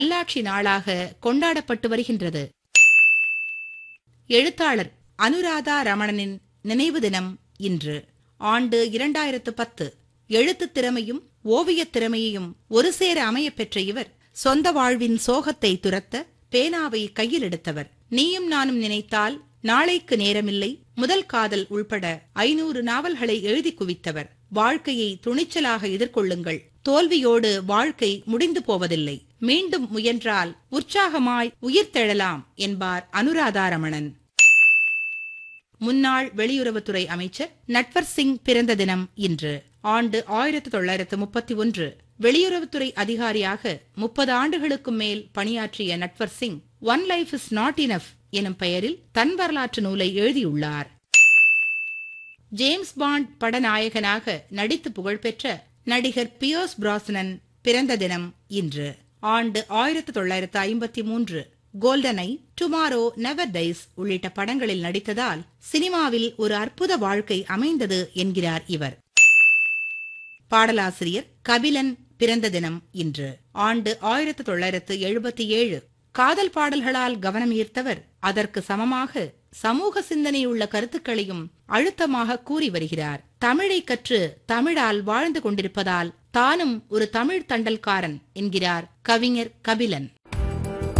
நல்லாட்சி நாளாக கொண்டாடப்பட்டு வருகின்றது எழுத்தாளர் அனுராதா ரமணனின் நினைவு தினம் இன்று ஆண்டு இரண்டாயிரத்து பத்து எழுத்துத் திறமையும் ஓவியத் திறமையையும் ஒரு சேர அமையப் பெற்ற இவர் சொந்த வாழ்வின் சோகத்தை துரத்த பேனாவை கையில் எடுத்தவர் நீயும் நானும் நினைத்தால் நாளைக்கு நேரமில்லை முதல் காதல் உள்பட ஐநூறு நாவல்களை எழுதி குவித்தவர் வாழ்க்கையை துணிச்சலாக எதிர்கொள்ளுங்கள் தோல்வியோடு வாழ்க்கை முடிந்து போவதில்லை மீண்டும் முயன்றால் உற்சாகமாய் உயிர்த்தெழலாம் என்பார் அனுராதா ரமணன் முன்னாள் வெளியுறவுத்துறை அமைச்சர் நட்வர் சிங் பிறந்த தினம் இன்று ஆண்டு ஆயிரத்து தொள்ளாயிரத்து முப்பத்தி ஒன்று வெளியுறவுத்துறை அதிகாரியாக முப்பது ஆண்டுகளுக்கும் மேல் பணியாற்றிய Natwar Singh one life is not enough எனும் பெயரில் தன் வரலாற்று நூலை எழுதியுள்ளார் ஜேம்ஸ் பாண்ட் படநாயகனாக நடித்து புகழ்பெற்ற நடிகர் பியோஸ் பிராஸ்னன் பிறந்த தினம் இன்று ஆண்டு ஆயிரத்து தொள்ளாயிரத்து ஐம்பத்தி மூன்று கோல்டனை டுமாரோ நெவர் டைஸ் உள்ளிட்ட படங்களில் நடித்ததால் சினிமாவில் ஒரு அற்புத வாழ்க்கை அமைந்தது என்கிறார் இவர் பாடலாசிரியர் கபிலன் பிறந்த தினம் இன்று ஆண்டு ஆயிரத்து தொள்ளாயிரத்து எழுபத்தி ஏழு காதல் பாடல்களால் கவனம் ஈர்த்தவர் அதற்கு சமமாக சமூக சிந்தனையுள்ள கருத்துக்களையும் அழுத்தமாக கூறி வருகிறார் தமிழை கற்று தமிழால் வாழ்ந்து கொண்டிருப்பதால் தானும் ஒரு தமிழ் தண்டல்காரன் என்கிறார் கவிஞர் கபிலன்